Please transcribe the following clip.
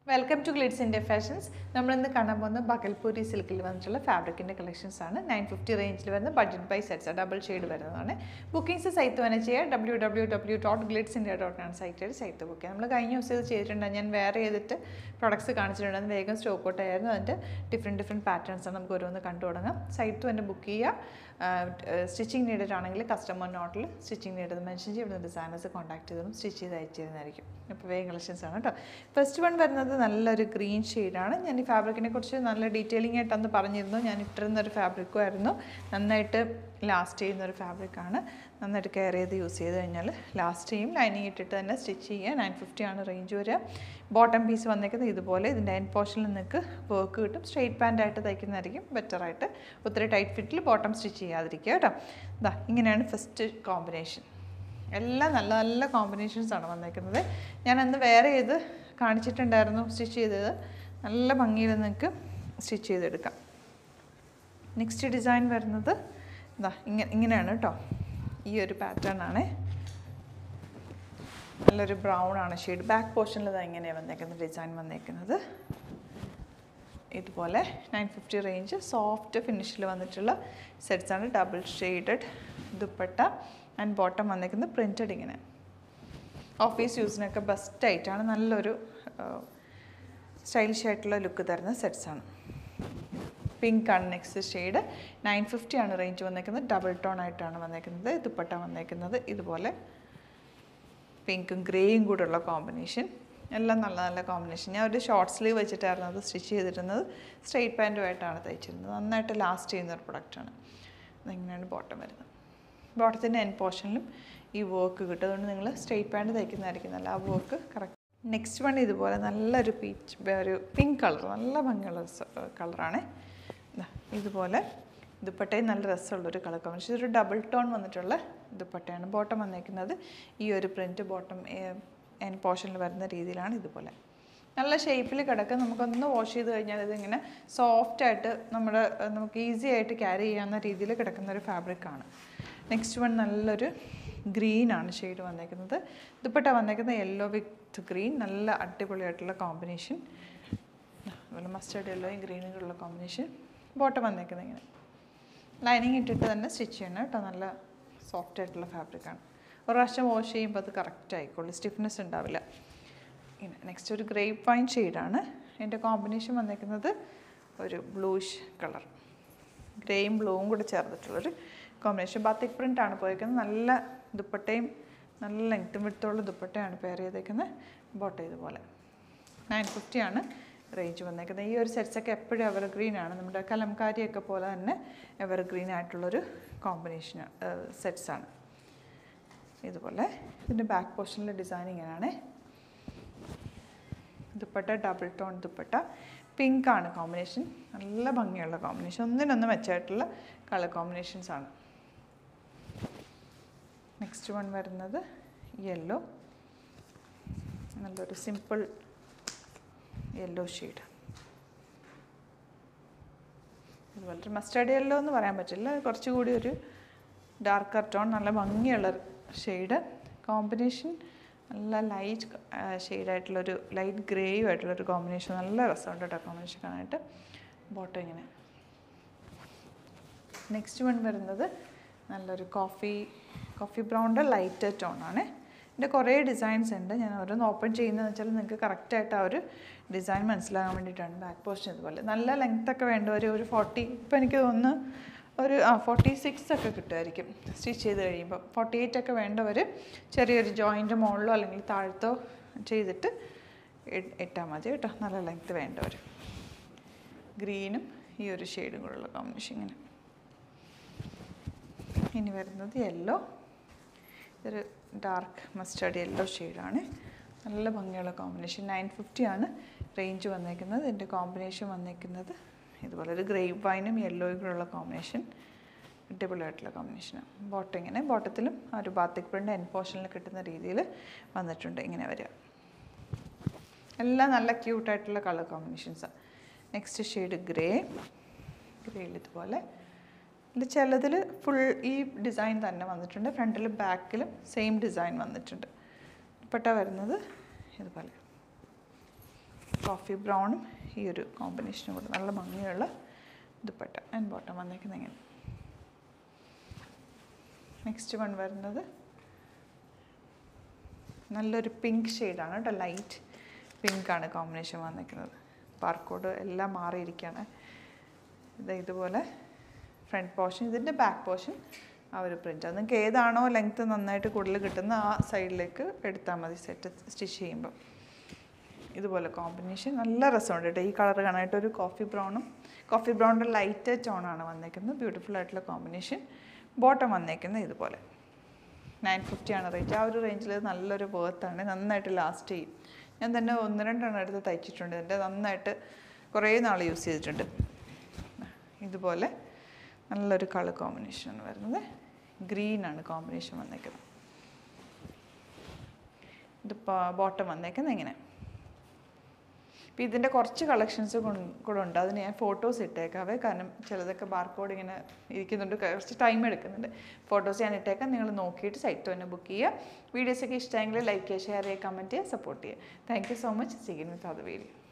welcome to Glitz India fashions നമ്മളിന്ന് കാണാൻ പോകുന്ന ബഗൽപൂരി സിൽക്കിൽ വന്നിട്ടുള്ള ഫാബ്രിക്കിൻ്റെ കളക്ഷൻസ് ആണ് നയൻ ഫിഫ്റ്റി റേഞ്ചിൽ വരുന്ന budget buy sets double shade വരുന്നതാണ് ബുക്കിംഗ്സ് സൈറ്റ് തന്നെ ചെയ്യുക W W W dot Glitz India dot ആണ് സൈറ്റ് സൈറ്റ് ബുക്ക് ചെയ്യുക നമ്മൾ കഴിഞ്ഞ ദിവസം ഇത് ചെയ്തിട്ടുണ്ട് ഞാൻ വേറെ ചെയ്തിട്ട് പ്രൊഡക്ട്സ് കാണിച്ചിട്ടുണ്ട് അത് വേഗം സ്റ്റോക്ക് ഔട്ട് ആയിരുന്നു അതിൻ്റെ ഡിഫറെൻറ്റ് ഡിഫറെൻറ്റ് പാറ്റേൺസ് ആണ് നമുക്ക് ഓരോന്ന് കണ്ടു തുടങ്ങാം സൈറ്റ് തന്നെ ബുക്ക് ചെയ്യുക സ്റ്റിച്ചിങ് നീഡഡ് ആണെങ്കിൽ കസ്റ്റമർ നോട്ടിൽ സ്റ്റിച്ചിങ് നീഡഡ് മെൻഷൻ ചെയ്ത് ഇവിടുന്ന് ഡിസൈനേഴ്സ് കോൺടാക്ട് ചെയ്തതും സ്റ്റിച്ച് ചെയ്ത് അയച്ചു തരുന്നതായിരിക്കും അപ്പോൾ വേഗം കളക്ഷൻസ് ആണ് കേട്ടോ ഫസ്റ്റ് വൺ വരുന്നത് നല്ലൊരു ഗ്രീൻ ഷെയ്ഡാണ് ഞാൻ ഈ ഫാബ്രിക്കിനെ കുറിച്ച് നല്ല ഡീറ്റെയിലിംഗ് ആയിട്ട് അന്ന് പറഞ്ഞിരുന്നു ഞാൻ ഇട്ടിരുന്ന ഒരു ഫാബ്രിക്കും ആയിരുന്നു നന്നായിട്ട് ലാസ്റ്റ് ചെയ്യുന്ന ഒരു ഫാബ്രിക്കാണ് നന്നായിട്ട് കെയർ ചെയ്ത് യൂസ് ചെയ്ത് കഴിഞ്ഞാൽ ലാസ്റ്റ് ചെയ്യും ലൈനിങ് ഇട്ടിട്ട് തന്നെ സ്റ്റിച്ച് ചെയ്യുക നയൻ ഫിഫ്റ്റി ആണ് റേഞ്ച് വരിക ബോട്ടം പീസ് വന്നേക്കുന്നത് ഇതുപോലെ ഇതിൻ്റെ എൻ പോർഷനിൽ നിങ്ങൾക്ക് വർക്ക് കിട്ടും സ്ട്രെയിറ്റ് പാൻ്റ് ആയിട്ട് തയ്ക്കുന്നതായിരിക്കും ബെറ്ററായിട്ട് ഒത്തിരി ടൈറ്റ് ഫിറ്റിൽ ബോട്ടം സ്റ്റിച്ച് ചെയ്യാതിരിക്കുക കേട്ടോ ഇതാ ഇങ്ങനെയാണ് ഫസ്റ്റ് കോമ്പിനേഷൻ എല്ലാം നല്ല നല്ല കോമ്പിനേഷൻസ് ആണ് വന്നേക്കുന്നത് ഞാൻ അന്ന് വേറെ ചെയ്ത് കാണിച്ചിട്ടുണ്ടായിരുന്നു സ്റ്റിച്ച് ചെയ്തത് നല്ല ഭംഗിയിൽ നിങ്ങൾക്ക് സ്റ്റിച്ച് ചെയ്തെടുക്കാം നെക്സ്റ്റ് ഡിസൈൻ വരുന്നത് ഇതാ ഇങ്ങനെ ഇങ്ങനെയാണ് കേട്ടോ ഈ ഒരു പാറ്റേൺ ആണ് നല്ലൊരു ബ്രൗൺ ആണ് ഷെയ്ഡ് ബാക്ക് പോർഷനിൽ ഇതാ ഇങ്ങനെയാണ് വന്നേക്കുന്നത് ഡിസൈൻ വന്നേക്കുന്നത് ഇതുപോലെ നയൻ ഫിഫ്റ്റി റേഞ്ച് സോഫ്റ്റ് ഫിനിഷിൽ വന്നിട്ടുള്ള സെറ്റ്സ് ആണ് double shaded dupatta and bottom വന്നേക്കുന്നത് പ്രിൻറ്റഡ് ഇങ്ങനെ ഓഫീസ് യൂസിനൊക്കെ ബെസ്റ്റ് ആയിട്ടാണ് നല്ലൊരു സ്റ്റൈലിഷ് ആയിട്ടുള്ള ലുക്ക് തരുന്ന സെറ്റ്സ് ആണ് പിങ്ക് ആണ് നെക്സ്റ്റ് ഷെയ്ഡ് നയൻ ഫിഫ്റ്റി ആണ് റേഞ്ച് വന്നേക്കുന്നത് ഡബിൾ ടോൺ ആയിട്ടാണ് വന്നേക്കുന്നത് ദുപ്പട്ട വന്നേക്കുന്നത് ഇതുപോലെ പിങ്കും ഗ്രേയും കൂടെയുള്ള കോമ്പിനേഷൻ എല്ലാം നല്ല നല്ല കോമ്പിനേഷൻ ഞാൻ ഒരു ഷോർട്ട് സ്ലീവ് വെച്ചിട്ടായിരുന്നു അത് സ്റ്റിച്ച് ചെയ്തിരുന്നത് സ്ട്രെയിറ്റ് പാൻറ്റുമായിട്ടാണ് തയ്ച്ചിരുന്നത് നന്നായിട്ട് ലാസ്റ്റ് ചെയ്യുന്ന ഒരു പ്രൊഡക്റ്റാണ് ഇങ്ങനെയാണ് ബോട്ടം വരുന്നത് ബോട്ടത്തിൻ്റെ എൻ പോർഷനിലും ഈ വർക്ക് കിട്ടും അതുകൊണ്ട് നിങ്ങൾ സ്ട്രെയിറ്റ് പാൻറ്റ് തയ്ക്കുന്നതായിരിക്കും നല്ല ആ വർക്ക് കറക്റ്റ് നെക്സ്റ്റ് വൺ ഇതുപോലെ നല്ലൊരു പീച്ച് ഒരു പിങ്ക് കളർ നല്ല ഭംഗിയുള്ള കളറാണ് ഇതുപോലെ ദുപ്പട്ടയും നല്ല രസമുള്ളൊരു കളർ കോമ്പിനേഷൻ ഇതൊരു ഡബിൾ ടോൺ വന്നിട്ടുള്ള ദുപ്പട്ടയാണ് ബോട്ടം വന്നേക്കുന്നത് ഈ ഒരു പ്രിൻറ്റ് ബോട്ടം എൻ പോർഷനിൽ വരുന്ന രീതിയിലാണ് ഇതുപോലെ നല്ല ഷേപ്പിൽ കിടക്കും നമുക്കൊന്ന് വാഷ് ചെയ്ത് കഴിഞ്ഞാൽ ഇതിങ്ങനെ സോഫ്റ്റായിട്ട് നമ്മുടെ നമുക്ക് ഈസി ആയിട്ട് ക്യാരി ചെയ്യാവുന്ന രീതിയിൽ കിടക്കുന്ന ഒരു ഫാബ്രിക്കാണ് നെക്സ്റ്റ് വൺ നല്ലൊരു ഗ്രീൻ ആണ് ഷെയ്ഡ് വന്നേക്കുന്നത് ദുപ്പട്ട വന്നേക്കുന്നത് യെല്ലോ വിത്ത് ഗ്രീൻ നല്ല അടിപൊളിയായിട്ടുള്ള കോമ്പിനേഷൻ അതുപോലെ മസ്റ്റേർഡ് യെല്ലോയും ഗ്രീനും കൂടെയുള്ള കോമ്പിനേഷൻ ബോട്ടം വന്നേക്കുന്നത് ഇങ്ങനെ ലൈനിങ് ഇട്ടിട്ട് തന്നെ സ്റ്റിച്ച് ചെയ്യണം കേട്ടോ നല്ല സോഫ്റ്റ് ആയിട്ടുള്ള ഫാബ്രിക്കാണ് ഒരു പ്രാവശ്യം വാഷ് ചെയ്യുമ്പോൾ അത് കറക്റ്റ് ആയിക്കോളൂ സ്റ്റിഫ്നെസ് ഉണ്ടാവില്ല ഇങ്ങനെ നെക്സ്റ്റ് ഒരു ഗ്രേപ്പ് വൈൻ ഷെയ്ഡാണ് എൻ്റെ കോമ്പിനേഷൻ വന്നേക്കുന്നത് ഒരു ബ്ലൂഷ് കളർ ഗ്രേയും ബ്ലൂവും കൂടെ ചേർന്നിട്ടുള്ളൊരു കോമ്പിനേഷൻ ബാത്തിക് പ്രിൻ്റ് ആണ് പോയേക്കുന്നത് നല്ല ദുപ്പട്ടയും നല്ല ലെങ്ത്തും വിട്ടുള്ള ദുപ്പട്ടയാണ് പെയർ ചെയ്തേക്കുന്നത് ബോട്ട ഇതുപോലെ നയൻ ഫിഫ്റ്റി ആണ് റേഞ്ച് വന്നേക്കുന്നത് ഈ ഒരു സെറ്റ്സൊക്കെ എപ്പോഴും എവർ ഗ്രീൻ ആണ് നമ്മുടെ കലംകാരിയൊക്കെ പോലെ തന്നെ എവർ ഗ്രീൻ ആയിട്ടുള്ളൊരു കോമ്പിനേഷൻ സെറ്റ്സ് ആണ് ഇതുപോലെ ഇതിൻ്റെ ബാക്ക് പോർഷനിലെ ഡിസൈൻ ഇങ്ങനെയാണ് dupatta double tone dupatta pink ആണ് കോമ്പിനേഷൻ നല്ല ഭംഗിയുള്ള കോമ്പിനേഷൻ ഒന്നിനൊന്ന് മെച്ചമായിട്ടുള്ള കളർ കോമ്പിനേഷൻസ് ആണ് നെക്സ്റ്റ് വൺ വരുന്നത് യെല്ലോ നല്ലൊരു സിമ്പിൾ യെല്ലോ ഷെയ്ഡ് അതുപോലെ മസ്റ്റേർഡ് യെല്ലോ എന്ന് പറയാൻ പറ്റില്ല കുറച്ചുകൂടി ഒരു ഡാർക്കർ ടോൺ നല്ല ഭംഗിയുള്ള ഷെയ്ഡ് കോമ്പിനേഷൻ നല്ല ലൈറ്റ് ഷെയ്ഡായിട്ടുള്ളൊരു ലൈറ്റ് ഗ്രേയും ആയിട്ടുള്ളൊരു കോമ്പിനേഷൻ നല്ല രസമുണ്ട് കേട്ടോ കോമ്പിനേഷൻ കാണാനായിട്ട് ബോട്ടം ഇങ്ങനെ നെക്സ്റ്റ് വൺ വരുന്നത് നല്ലൊരു കോഫി കോഫി ബ്രൗണിൻ്റെ ലൈറ്റ് ടോണാണ് ഇതിൻ്റെ കുറേ ഡിസൈൻസ് ഉണ്ട് ഞാൻ ഓരോന്ന് ഓപ്പൺ ചെയ്യുന്നതെന്ന് വെച്ചാൽ നിങ്ങൾക്ക് കറക്റ്റായിട്ട് ആ ഒരു ഡിസൈൻ മനസ്സിലാകാൻ വേണ്ടിയിട്ടാണ് ബാക്ക് പോർഷൻ ഇതുപോലെ നല്ല ലെങ്ത് ഒക്കെ വേണ്ടവർ ഒരു ഫോർട്ടി ഇപ്പോൾ എനിക്ക് തോന്നുന്നു ഒരു ആ ഫോർട്ടി സിക്സ് ഒക്കെ കിട്ടുമായിരിക്കും സ്റ്റിച്ച് ചെയ്ത് കഴിയുമ്പോൾ ഫോർട്ടി എയ്റ്റ് ഒക്കെ വേണ്ടവർ ചെറിയൊരു ജോയിൻ്റ് മുകളിലോ അല്ലെങ്കിൽ താഴത്തോ ചെയ്തിട്ട് ഇട്ടാൽ മതി കേട്ടോ നല്ല ലെങ്ത് വേണ്ടവർ ഗ്രീനും ഈ ഒരു ഷെയ്ഡും കൂടെയുള്ള കോമ്പിനേഷൻ ഇങ്ങനെ ഇനി വരുന്നത് യെല്ലോ ഇതൊരു ഡാർക്ക് മസ്റ്റേർഡ് യെല്ലോ ഷെയ്ഡാണ് നല്ല ഭംഗിയുള്ള കോമ്പിനേഷൻ നയൻ ഫിഫ്റ്റി ആണ് റേഞ്ച് വന്നേക്കുന്നത് ഇതിൻ്റെ കോമ്പിനേഷൻ വന്നേക്കുന്നത് ഇതുപോലെ ഒരു ഗ്രേപ്പ് വൈനും യെല്ലോയും കൂടെയുള്ള കോമ്പിനേഷൻ അടിപൊളിയായിട്ടുള്ള കോമ്പിനേഷനാണ് ബോട്ടം ഇങ്ങനെ ബോട്ടത്തിലും ആ ഒരു ബാത്തിക് പ്രിൻ്റ് എൻ പോർഷനിൽ കിട്ടുന്ന രീതിയിൽ വന്നിട്ടുണ്ട് ഇങ്ങനെ വരിക എല്ലാം നല്ല ക്യൂട്ടായിട്ടുള്ള കളർ കോമ്പിനേഷൻസാണ് നെക്സ്റ്റ് ഷെയ്ഡ് ഗ്രേ ഗ്രേയിൽ ഇതുപോലെ ഇതിൽ ചിലതിൽ ഫുൾ ഈ ഡിസൈൻ തന്നെ വന്നിട്ടുണ്ട് ഫ്രണ്ടിലും ബാക്കിലും സെയിം ഡിസൈൻ വന്നിട്ടുണ്ട് ദുപ്പട്ട വരുന്നത് ഇതുപോലെ കോഫി ബ്രൗണും ഈ ഒരു കോമ്പിനേഷനും കൂടെ നല്ല ഭംഗിയുള്ള ദുപ്പട്ട ആൻഡ് ബോട്ടം വന്നേക്കുന്നത് ഇങ്ങനെ നെക്സ്റ്റ് വൺ വരുന്നത് നല്ലൊരു പിങ്ക് ഷെയ്ഡാണ് കേട്ടോ ലൈറ്റ് പിങ്ക് ആണ് കോമ്പിനേഷൻ വന്നിരിക്കുന്നത് ബാർക്കോഡ് എല്ലാം മാറിയിരിക്കുകയാണ് ഇത് ഇതുപോലെ ഫ്രണ്ട് പോർഷൻ ഇതിൻ്റെ ബാക്ക് പോർഷൻ ആ ഒരു പ്രിൻ്റ് അത് നിങ്ങൾക്ക് ഏതാണോ ലെങ്ത്ത് നന്നായിട്ട് കൂടുതൽ കിട്ടുന്ന ആ സൈഡിലേക്ക് എടുത്താൽ മതി സെറ്റ് സ്റ്റിച്ച് ചെയ്യുമ്പോൾ ഇതുപോലെ കോമ്പിനേഷൻ നല്ല രസമുണ്ട് കേട്ടോ ഈ കളർ കാണാനായിട്ട് ഒരു കോഫി ബ്രൗണും കോഫി ബ്രൗണിൻ്റെ ലൈറ്റ് ടോണാണ് വന്നേക്കുന്നത് ബ്യൂട്ടിഫുൾ ആയിട്ടുള്ള കോമ്പിനേഷൻ ബോട്ടം വന്നേക്കുന്നത് ഇതുപോലെ നയൻ ഫിഫ്റ്റി ആണ് റേഞ്ച് ആ ഒരു റേഞ്ചിൽ നല്ലൊരു വേർത്താണ് നന്നായിട്ട് ലാസ്റ്റ് ചെയ്യും ഞാൻ തന്നെ ഒന്ന് രണ്ടെണ്ണം എടുത്ത് തയ്ച്ചിട്ടുണ്ട് ഇതിൻ്റെ നന്നായിട്ട് കുറേ നാൾ യൂസ് ചെയ്തിട്ടുണ്ട് ഇതുപോലെ നല്ലൊരു കളർ കോമ്പിനേഷനാണ് വരുന്നത് ഗ്രീനാണ് കോമ്പിനേഷൻ വന്നേക്കുന്നത് ഇത് ബോട്ടം വന്നേക്കുന്നത് ഇങ്ങനെ അപ്പോൾ ഇതിൻ്റെ കുറച്ച് കളക്ഷൻസ് കൂടെ ഉണ്ട് അതിന് ഞാൻ ഫോട്ടോസ് ഇട്ടേക്കാവേ കാരണം ചിലതൊക്കെ ബാർകോഡ് ഇങ്ങനെ ഇരിക്കുന്നുണ്ട് കുറച്ച് ടൈം എടുക്കുന്നുണ്ട് ഫോട്ടോസ് ഞാൻ ഇട്ടേക്കാം നിങ്ങൾ നോക്കിയിട്ട് സൈറ്റ് തന്നെ ബുക്ക് ചെയ്യുക വീഡിയോസൊക്കെ ഇഷ്ടമെങ്കിൽ ലൈക്ക് ചെയ്യുക ഷെയർ ചെയ്യുക കമൻറ്റ് ചെയ്യുക സപ്പോർട്ട് ചെയ്യുക thank you so much see you with അത് വീഡിയോ